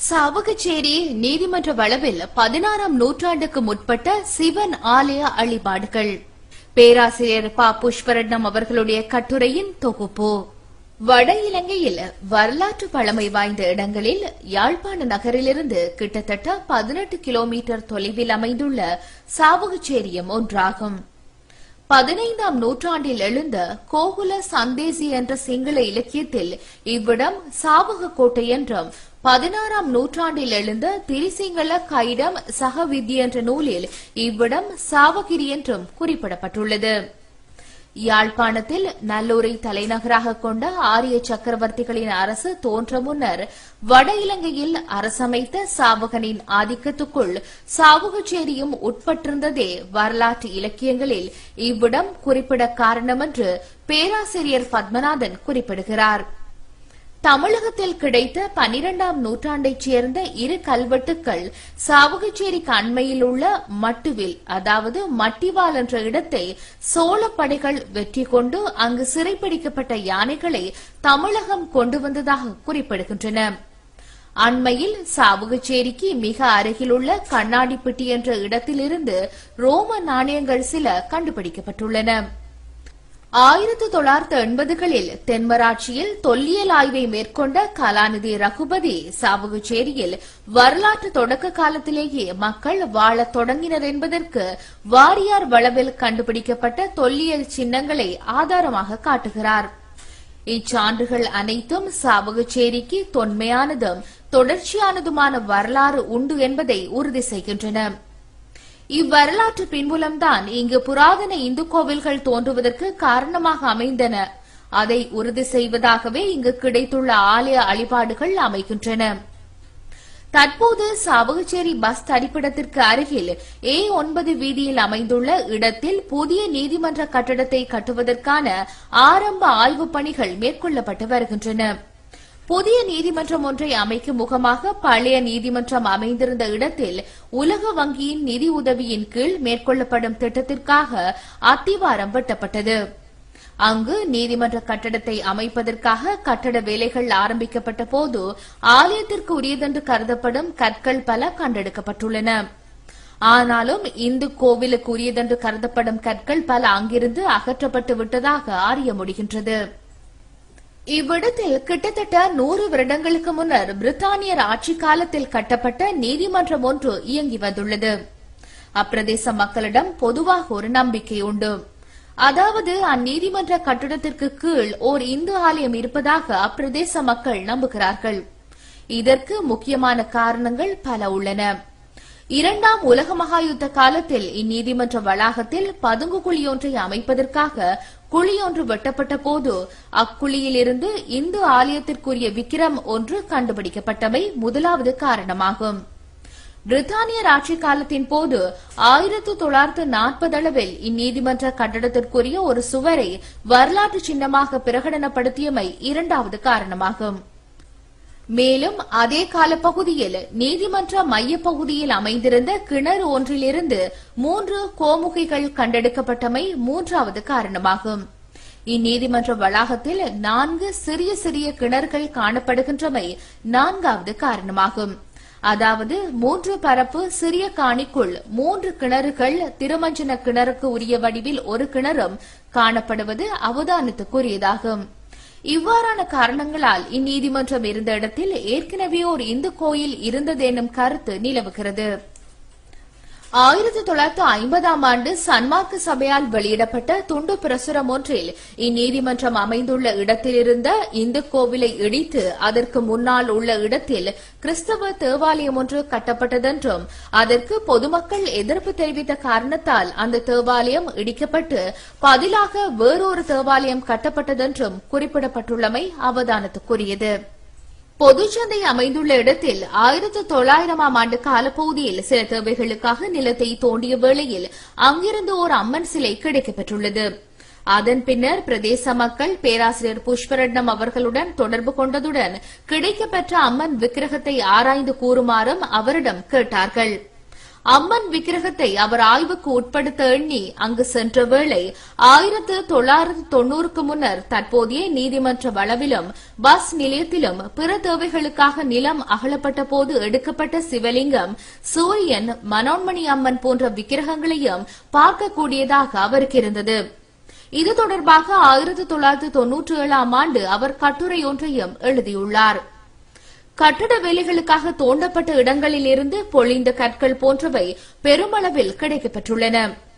சாவகச்சேரி நீதிமன்ற வளவில் பதினாறாம் நூற்றாண்டுக்கு முற்பட்ட சிவன் ஆலய அழிபாடுகள் பேராசிரியர் ப புஷ்பரட்னம் அவர்களுடைய கட்டுரையின் தொகுப்பு வட இலங்கையில் வரலாற்று பழமை வாய்ந்த இடங்களில் யாழ்ப்பாண நகரிலிருந்து கிட்டத்தட்ட பதினெட்டு கிலோமீட்டர் தொலைவில் அமைந்துள்ள சாவகச்சேரியும் ஒன்றாகும் பதினைந்தாம் நூற்றாண்டில் எழுந்த கோகுல சந்தேசி என்ற சிங்கள இலக்கியத்தில் இவ்விடம் சாவக கோட்டை என்றும் பதினாறாம் நூற்றாண்டில் எழுந்த திரிசிங்கள கைடம் சகவிதி என்ற நூலில் இவ்விடம் சாவகிரி என்றும் குறிப்பிடப்பட்டுள்ளது யாழ்ப்பாணத்தில் நல்லூரை தலைநகராக கொண்ட ஆரிய சக்கரவர்த்திகளின் அரசு தோன்ற முன்னர் வட இலங்கையில் அரசமைத்த சாவகனின் ஆதிக்கத்துக்குள் சாவகச்சேரியும் உட்பட்டிருந்ததே வரலாற்று இலக்கியங்களில் இவ்விடம் குறிப்பிட காரணம் என்று பேராசிரியர் பத்மநாதன் குறிப்பிடுகிறார் தமிழகத்தில் கிடைத்த பனிரெண்டாம் நூற்றாண்டைச் சேர்ந்த இரு கல்வெட்டுக்கள் சாவகச்சேரிக்கு அண்மையில் உள்ள மட்டுவில் அதாவது மட்டிவால் என்ற இடத்தை சோழ படைகள் வெற்றி கொண்டு அங்கு சிறைப்பிடிக்கப்பட்ட யானைகளை தமிழகம் கொண்டு வந்ததாக குறிப்பிடுகின்றன அண்மையில் சாவகச்சேரிக்கு மிக அருகிலுள்ள கண்ணாடிப்பட்டி என்ற இடத்திலிருந்து ரோம நாணயங்கள் சில கண்டுபிடிக்கப்பட்டுள்ளன ஆயிரத்து தொள்ளாயிரத்து எண்பதுகளில் தென்மராட்சியில் தொல்லியல் ஆய்வை மேற்கொண்ட கலாநிதி ரகுபதி சாவகச்சேரியில் வரலாற்று தொடக்க காலத்திலேயே மக்கள் வாழத் தொடங்கினர் என்பதற்கு வாரியார் வளவில் கண்டுபிடிக்கப்பட்ட தொல்லியல் சின்னங்களை ஆதாரமாக காட்டுகிறார் இச்சான்றுகள் அனைத்தும் சாவகச்சேரிக்கு தொன்மையானதும் தொடர்ச்சியானதுமான வரலாறு உண்டு என்பதை உறுதி செய்கின்றன இவ்வரலாற்று பின்புலம்தான் இங்கு புராதன இந்து கோவில்கள் தோன்றுவதற்கு காரணமாக அமைந்தன அதை உறுதி செய்வதாகவே இங்கு கிடைத்துள்ள ஆலய அழிபாடுகள் அமைகின்றன தற்போது சாவகச்சேரி பஸ் தரிப்பிடத்திற்கு அருகில் ஏ ஒன்பது வீதியில் அமைந்துள்ள இடத்தில் புதிய நீதிமன்ற கட்டடத்தை கட்டுவதற்கான ஆரம்ப ஆய்வுப் பணிகள் மேற்கொள்ளப்பட்டு வருகின்றன புதிய நீதிமன்றம் ஒன்றை அமைக்கும் முகமாக பழைய நீதிமன்றம் அமைந்திருந்த இடத்தில் உலக வங்கியின் நிதி உதவியின் கீழ் மேற்கொள்ளப்படும் திட்டத்திற்காக அத்திவாரம் வெட்டப்பட்டது அங்கு நீதிமன்ற கட்டடத்தை அமைப்பதற்காக கட்டட வேலைகள் ஆரம்பிக்கப்பட்ட போது ஆலயத்திற்கு உரியதென்று கருதப்படும் கற்கள் பல கண்டெடுக்கப்பட்டுள்ளன ஆனாலும் இந்து கோவிலுக்கு உரியதென்று கருதப்படும் கற்கள் பல அங்கிருந்து அகற்றப்பட்டு விட்டதாக அறிய முடிகின்றது இவ்விடத்தில் கிட்டத்தட்ட நூறு வருடங்களுக்கு முன்னர் பிரித்தானியர் ஆட்சி காலத்தில் கட்டப்பட்ட நீதிமன்றம் ஒன்று இயங்கி வந்துள்ளது அப்பிரதேச மக்களிடம் பொதுவாக ஒரு நம்பிக்கை உண்டு அதாவது அந்நீதிமன்ற கட்டிடத்திற்கு கீழ் ஓர் இந்து ஆலயம் இருப்பதாக அப்பிரதேச மக்கள் நம்புகிறார்கள் இதற்கு முக்கியமான காரணங்கள் பல உள்ளன இரண்டாம் உலக மகாயுத்த காலத்தில் இந்நீதிமன்ற வளாகத்தில் பதுங்கு குழி ஒன்றை அமைப்பதற்காக குழி ஒன்று வெட்டப்பட்ட போது அக்குழியிலிருந்து இந்து ஆலயத்திற்குரிய விக்கிரம் ஒன்று கண்டுபிடிக்கப்பட்டமை முதலாவது காரணமாகும் பிரித்தானியர் ஆட்சி காலத்தின் போது ஆயிரத்து தொள்ளாயிரத்து நாற்பது அளவில் இந்நீதிமன்ற கட்டடத்திற்குரிய ஒரு சுவரை வரலாற்று சின்னமாக பிரகடனப்படுத்தியமை இரண்டாவது காரணமாகும் மேலும் அதே காலப்பகுதியில் நீதிமன்ற மையப்பகுதியில் அமைந்திருந்த கிணறு ஒன்றிலிருந்து மூன்று கோமுகைகள் கண்டெடுக்கப்பட்டமை மூன்றாவது காரணமாகும் இந்நீதிமன்ற வளாகத்தில் நான்கு சிறிய சிறிய கிணறுகள் காணப்படுகின்றமை நான்காவது காரணமாகும் அதாவது மூன்று பரப்பு சிறிய காணிக்குள் மூன்று கிணறுகள் திருமஞ்சன கிணறுக்கு உரிய வடிவில் ஒரு கிணறும் காணப்படுவது அவதானத்துக்குரியதாகும் இவ்வாறான காரணங்களால் இந்நீதிமன்றம் இருந்த இடத்தில் ஏற்கனவே ஒரு இந்து கோயில் இருந்ததெனும் கருத்து நிலவுகிறது ஆயிரத்தி தொள்ளாயிரத்து ஐம்பதாம் ஆண்டு சன்மார்க்க சபையால் வெளியிடப்பட்ட துண்டு பிரசுரம் ஒன்றில் இந்நீதிமன்றம் அமைந்துள்ள இடத்திலிருந்த இந்து கோவிலை இடித்து அதற்கு முன்னால் உள்ள இடத்தில் கிறிஸ்தவ தேவாலயம் ஒன்று கட்டப்பட்டதென்றும் அதற்கு பொதுமக்கள் எதிர்ப்பு தெரிவித்த காரணத்தால் அந்த தேவாலயம் இடிக்கப்பட்டு பதிலாக வேறொரு தேவாலயம் கட்டப்பட்டதென்றும் குறிப்பிடப்பட்டுள்ளமை அவதானத்துக்குரியது பொதுச்சந்தை அமைந்துள்ள இடத்தில் ஆயிரத்து தொள்ளாயிரமாம் ஆண்டு காலப்பகுதியில் சில தேவைகளுக்காக நிலத்தை தோண்டிய வேளையில் அங்கிருந்து ஒரு அம்மன் சிலை கிடைக்கப்பெற்றுள்ளது அதன் பின்னர் பிரதேச மக்கள் பேராசிரியர் புஷ்பரட்னம் அவர்களுடன் தொடர்பு கொண்டதுடன் கிடைக்கப்பெற்ற அம்மன் விக்கிரகத்தை ஆராய்ந்து கூறுமாறும் அவரிடம் கேட்டார்கள் அம்மன் விக்கிரகத்தை அவர் ஆய்வுக்கு உட்படுத்த எண்ணி அங்கு சென்ற வேளை ஆயிரத்து தொள்ளாயிரத்து தொன்னூறுக்கு முன்னர் தற்போதைய நீதிமன்ற வளவிலும் பஸ் நிலையத்திலும் பிற தேவைகளுக்காக நிலம் அகலப்பட்ட போது எடுக்கப்பட்ட சிவலிங்கம் சூரியன் மனோன்மணி அம்மன் போன்ற விக்கிரகங்களையும் பார்க்கக்கூடியதாக அவருக்கு இருந்தது இது தொடர்பாக ஆயிரத்து தொள்ளாயிரத்து தொன்னூற்றி ஏழாம் ஆண்டு அவர் கட்டுரை ஒன்றையும் எழுதியுள்ளார் கட்டட வேலைகளுக்காக தோண்டப்பட்ட இடங்களில் இருந்து பொழிந்த கற்கள் போன்றவை பெருமளவில் கிடைக்கப்பெற்றுள்ளன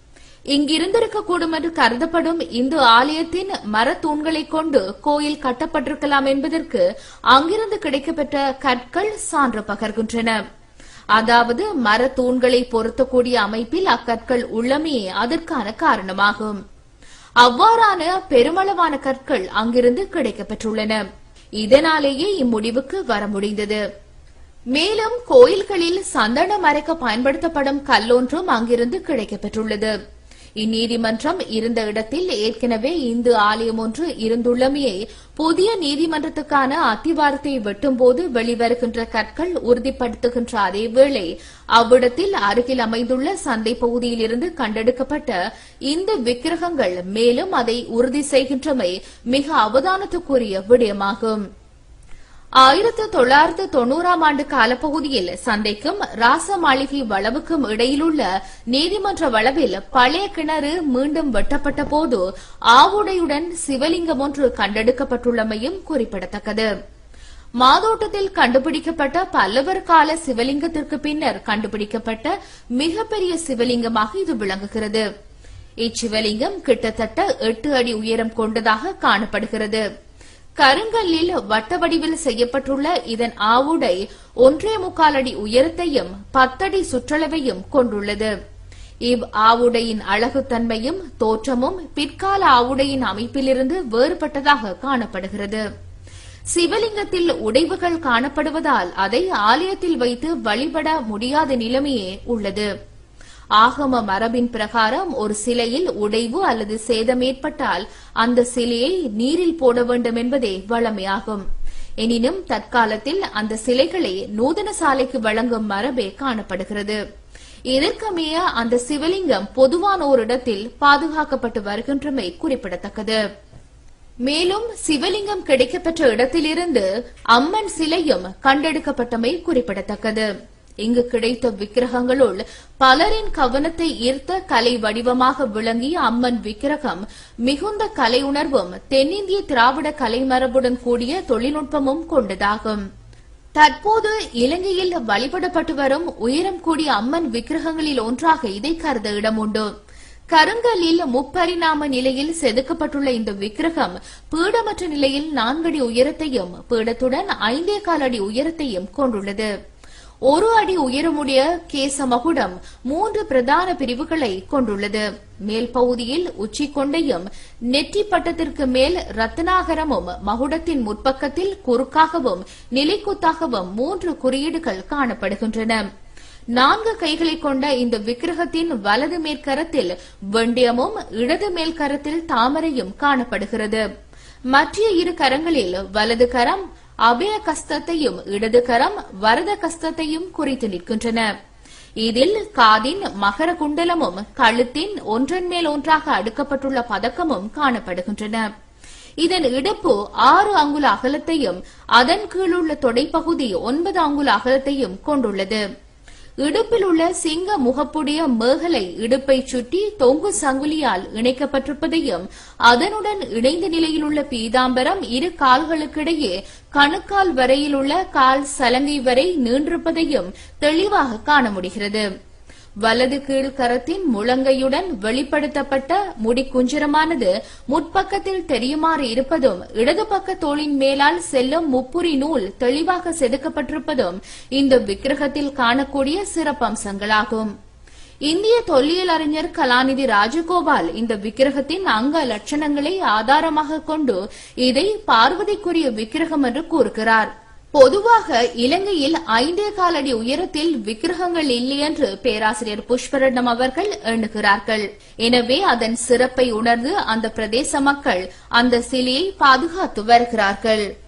இங்கிருந்திருக்கக்கூடும் என்று கருதப்படும் இந்து ஆலயத்தின் மரத்தூண்களைக் கொண்டு கோயில் கட்டப்பட்டிருக்கலாம் என்பதற்கு அங்கிருந்து கிடைக்கப்பெற்ற கற்கள் சான்று பகர்கின்றன அதாவது மரத்தூண்களை பொருத்தக்கூடிய அமைப்பில் அக்கற்கள் உள்ளமையே அதற்கான காரணமாகும் அவ்வாறான பெருமளவான கற்கள் அங்கிருந்து கிடைக்கப்பெற்றுள்ளன இதனாலேயே இம்முடிவுக்கு வர முடிந்தது மேலும் கோயில்களில் சந்தனம் அரைக்க பயன்படுத்தப்படும் கல்லொன்றும் அங்கிருந்து கிடைக்கப்பெற்றுள்ளது இந்நீதிமன்றம் இருந்த இடத்தில் ஏற்கனவே இந்து ஆலயம் ஒன்று இருந்துள்ளமையை புதிய நீதிமன்றத்துக்கான அத்திவாரத்தை வெட்டும்போது வெளிவருகின்ற கற்கள் உறுதிப்படுத்துகின்ற அதேவேளை அவ்விடத்தில் அருகில் அமைந்துள்ள சந்தை பகுதியில் இருந்து கண்டெடுக்கப்பட்ட இந்த விக்கிரகங்கள் மேலும் அதை உறுதி செய்கின்றமை மிக அவதானத்துக்குரிய விடயமாகும் ஆயிரத்து தொள்ளாயிரத்து தொன்னூறாம் ஆண்டு காலப்பகுதியில் சந்தைக்கும் ராச மாளிகை வளவுக்கும் இடையிலுள்ள நீதிமன்ற வளவில் பழைய கிணறு மீண்டும் வெட்டப்பட்ட போது ஆவுடையுடன் சிவலிங்கம் ஒன்று கண்டெடுக்கப்பட்டுள்ளமையும் குறிப்பிடத்தக்கது மாதோட்டத்தில் கண்டுபிடிக்கப்பட்ட பல்லவர் கால சிவலிங்கத்திற்கு பின்னர் கண்டுபிடிக்கப்பட்ட மிகப்பெரிய சிவலிங்கமாக இது விளங்குகிறது இச்சிவலிங்கம் கிட்டத்தட்ட எட்டு அடி உயரம் கொண்டதாக காணப்படுகிறது கருங்கல்லில் வட்ட வடிவில் செய்யப்பட்டுள்ள இதன் ஆவுடை ஒன்றே முக்கால் அடி உயரத்தையும் பத்தடி சுற்றளவையும் கொண்டுள்ளது இவ் ஆவுடையின் அழகுத்தன்மையும் தோற்றமும் பிற்கால ஆவுடையின் அமைப்பிலிருந்து வேறுபட்டதாக காணப்படுகிறது சிவலிங்கத்தில் உடைவுகள் காணப்படுவதால் அதை ஆலயத்தில் வைத்து வழிபட முடியாத நிலைமையே உள்ளது ஆகம மரபின் பிரகாரம் ஒரு சிலையில் உடைவு அல்லது சேதம் ஏற்பட்டால் அந்த சிலையை நீரில் போட வேண்டும் என்பதே வழமையாகும் எனினும் தற்காலத்தில் அந்த சிலைகளை நூதன சாலைக்கு வழங்கும் மரபே காணப்படுகிறது இதற்கமைய அந்த சிவலிங்கம் பொதுவான ஓரிடத்தில் பாதுகாக்கப்பட்டு வருகின்றமை குறிப்பிடத்தக்கது மேலும் சிவலிங்கம் கிடைக்கப்பெற்ற இடத்திலிருந்து அம்மன் சிலையும் கண்டெடுக்கப்பட்டமை குறிப்பிடத்தக்கது இங்கு கிடைத்த விக்கிரகங்களுள் பலரின் கவனத்தை ஈர்த்த கலை வடிவமாக விளங்கிய அம்மன் விக்கிரகம் மிகுந்த கலை உணர்வும் தென்னிந்திய திராவிட கலை மரபுடன் கூடிய தொழில்நுட்பமும் கொண்டதாகும் தற்போது இலங்கையில் வழிபடப்பட்டு வரும் உயரம் கூடிய அம்மன் விக்கிரகங்களில் ஒன்றாக இதை கருத இடம் உண்டு கருங்கல்லில் முப்பரிணாம நிலையில் செதுக்கப்பட்டுள்ள இந்த விக்கிரகம் பீடமற்ற நிலையில் நான்கடி உயரத்தையும் பீடத்துடன் ஐந்தே கால் அடி உயரத்தையும் கொண்டுள்ளது ஒரு அடி உயரமுடைய கேச மகுடம் மூன்று பிரதான பிரிவுகளை கொண்டுள்ளது மேல் பகுதியில் உச்சி கொண்டையும் நெற்றி பட்டத்திற்கு மேல் ரத்னாகரமும் மகுடத்தின் முற்பக்கத்தில் குறுக்காகவும் நிலைக்குத்தாகவும் மூன்று குறியீடுகள் காணப்படுகின்றன நான்கு கைகளை கொண்ட இந்த விக்கிரகத்தின் வலது மேற்கரத்தில் வெண்டியமும் இடது மேல்கரத்தில் தாமரையும் காணப்படுகிறது மற்ற இரு கரங்களில் வலது கரம் அபய கஸ்தத்தையும் இடது கரம் வரத கஸ்தத்தையும் குறித்து நிற்கின்றன இதில் காதின் மகர குண்டலமும் கழுத்தின் ஒன்றன் மேல் ஒன்றாக அடுக்கப்பட்டுள்ள பதக்கமும் காணப்படுகின்றன இதன் இடுப்பு ஆறு அங்குல அகலத்தையும் அதன் கீழுள்ள தொடைப்பகுதி ஒன்பது அங்குல அகலத்தையும் கொண்டுள்ளது இடுப்பில் உள்ள சிங்க முகப்புடைய மேகலை இடுப்பை சுற்றி தொங்கு சங்குலியால் இணைக்கப்பட்டிருப்பதையும் அதனுடன் இணைந்த நிலையில் உள்ள பீதாம்பரம் இரு கால்களுக்கிடையே கணுக்கால் வரையில் உள்ள கால் சலங்கை வரை நீண்டிருப்பதையும் தெளிவாக காண முடிகிறது வலது கீழ் கரத்தின் முழங்கையுடன் வெளிப்படுத்தப்பட்ட முடி குஞ்சரமானது முற்பக்கத்தில் தெரியுமாறு இருப்பதும் இடது பக்க தோளின் மேலால் செல்லும் முப்புரி நூல் தெளிவாக செதுக்கப்பட்டிருப்பதும் இந்த விக்கிரகத்தில் காணக்கூடிய சிறப்பம்சங்களாகும் இந்திய தொல்லியல் அறிஞர் கலாநிதி ராஜகோபால் இந்த விக்கிரகத்தின் அங்க லட்சணங்களை ஆதாரமாக கொண்டு இதை பார்வதிக்குரிய விக்கிரகம் என்று கூறுகிறார் பொதுவாக இலங்கையில் ஐந்தே காலடி உயரத்தில் விக்கிரகங்கள் இல்லை என்று பேராசிரியர் புஷ்பரட்னம் அவர்கள் எண்ணுகிறார்கள் எனவே அதன் சிறப்பை உணர்ந்து அந்த பிரதேச மக்கள் அந்த சிலையை பாதுகாத்து வருகிறார்கள்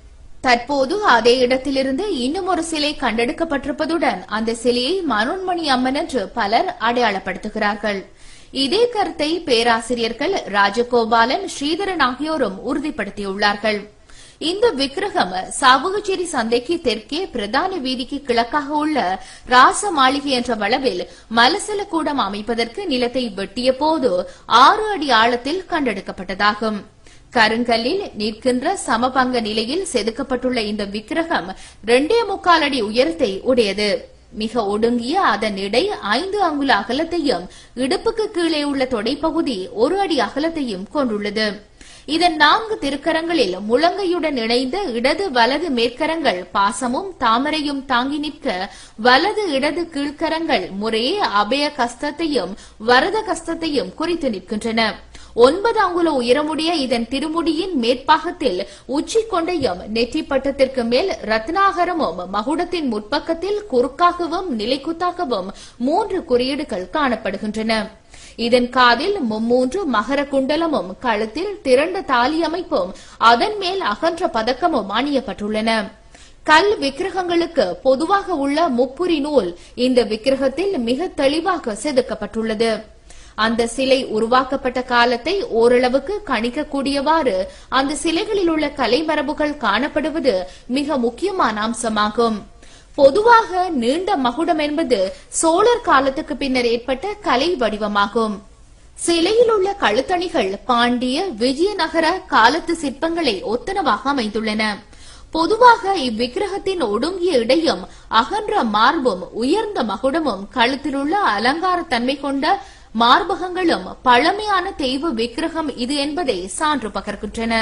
தற்போது அதே இடத்திலிருந்து இன்னும் ஒரு சிலை கண்டெடுக்கப்பட்டிருப்பதுடன் அந்த சிலையை மனோன்மணி அம்மன் என்று பலர் அடையாளப்படுத்துகிறார்கள் இதே கருத்தை பேராசிரியர்கள் ராஜகோபாலன் ஸ்ரீதரன் ஆகியோரும் உறுதிப்படுத்தியுள்ளார்கள் இந்த விக்கிரகம் சாவகச்சேரி சந்தைக்கு தெற்கே பிரதான வீதிக்கு கிழக்காக உள்ள ராச மாளிகை என்ற வளவில் மலசல கூடம் அமைப்பதற்கு நிலத்தை வெட்டிய போது ஆறு அடி ஆழத்தில் கண்டெடுக்கப்பட்டதாகும் கருங்கல்லில் நிற்கின்ற சமபங்க நிலையில் செதுக்கப்பட்டுள்ள இந்த விக்கிரகம் இரண்டே முக்கால் அடி உயரத்தை உடையது மிக ஒடுங்கிய அதன் இடை ஐந்து அங்குல அகலத்தையும் இடுப்புக்கு கீழே உள்ள தொடைப்பகுதி ஒரு அடி அகலத்தையும் கொண்டுள்ளது இதன் நான்கு திருக்கரங்களில் முழங்கையுடன் இணைந்த இடது வலது மேற்கரங்கள் பாசமும் தாமரையும் தாங்கி நிற்க வலது இடது கீழ்க்கரங்கள் முறையே அபய கஸ்தத்தையும் வரத கஸ்தத்தையும் குறித்து நிற்கின்றன ஒன்பது அங்குல உயரமுடைய இதன் திருமுடியின் மேற்பாகத்தில் உச்சி கொண்டையும் நெற்றி பட்டத்திற்கு மேல் ரத்னாகரமும் மகுடத்தின் முற்பக்கத்தில் குறுக்காகவும் நிலைக்குத்தாகவும் மூன்று குறியீடுகள் காணப்படுகின்றன இதன் காதில் மும்மூன்று மகர குண்டலமும் கழுத்தில் திரண்ட தாலி அமைப்பும் அதன் மேல் அகன்ற பதக்கமும் அணியப்பட்டுள்ளன கல் விக்கிரகங்களுக்கு பொதுவாக உள்ள முப்புரி நூல் இந்த விக்கிரகத்தில் மிக தெளிவாக செதுக்கப்பட்டுள்ளது அந்த சிலை உருவாக்கப்பட்ட காலத்தை ஓரளவுக்கு கணிக்கக்கூடியவாறு அந்த சிலைகளில் உள்ள கலைமரபுகள் காணப்படுவது மிக முக்கியமான அம்சமாகும் பொதுவாக நீண்ட மகுடம் என்பது சோழர் காலத்துக்கு பின்னர் ஏற்பட்ட கலை வடிவமாகும் சிலையில் உள்ள கழுத்தணிகள் பாண்டிய விஜயநகர காலத்து சிற்பங்களை ஒத்தனவாக அமைந்துள்ளன பொதுவாக இவ்விக்கிரகத்தின் ஒடுங்கிய இடையும் அகன்ற மார்பும் உயர்ந்த மகுடமும் கழுத்திலுள்ள அலங்கார தன்மை கொண்ட மார்பகங்களும் பழமையான தெய்வ விக்கிரகம் இது என்பதை சான்று பகர்கின்றன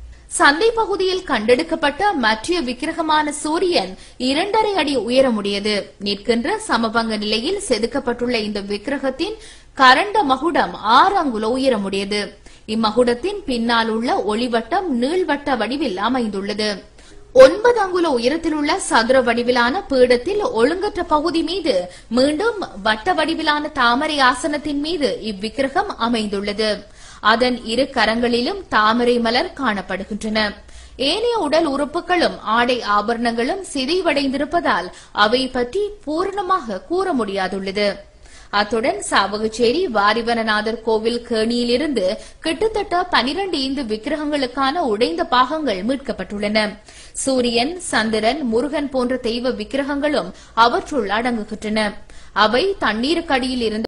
சந்தை பகுதியில் கண்டெடுக்கப்பட்ட மற்ற விக்கிரகமான சூரியன் இரண்டரை அடி உயரமுடையது நிற்கின்ற சமபங்க நிலையில் செதுக்கப்பட்டுள்ள இந்த விக்கிரகத்தின் கரண்ட மகுடம் ஆறு அங்குல உயரமுடையது இம்மகுடத்தின் பின்னால் உள்ள ஒளிவட்டம் நீள்வட்ட வடிவில் அமைந்துள்ளது ஒன்பது அங்குல உயரத்தில் உள்ள சதுர வடிவிலான பீடத்தில் ஒழுங்கற்ற பகுதி மீது மீண்டும் வட்ட வடிவிலான தாமரை ஆசனத்தின் மீது இவ்விக்கிரகம் அமைந்துள்ளது அதன் இரு கரங்களிலும் தாமரை மலர் காணப்படுகின்றன ஏனைய உடல் உறுப்புகளும் ஆடை ஆபரணங்களும் சிதைவடைந்திருப்பதால் அவை பற்றி பூரணமாக கூற முடியாதுள்ளது அத்துடன் சாவகச்சேரி வாரிவனநாதர் கோவில் கேணியிலிருந்து கிட்டத்தட்ட பனிரண்டு இந்து விக்கிரகங்களுக்கான உடைந்த பாகங்கள் மீட்கப்பட்டுள்ளன சூரியன் சந்திரன் முருகன் போன்ற தெய்வ விக்கிரகங்களும் அவற்றுள் அடங்குகின்றன அவை தண்ணீருக்கடியில் இருந்த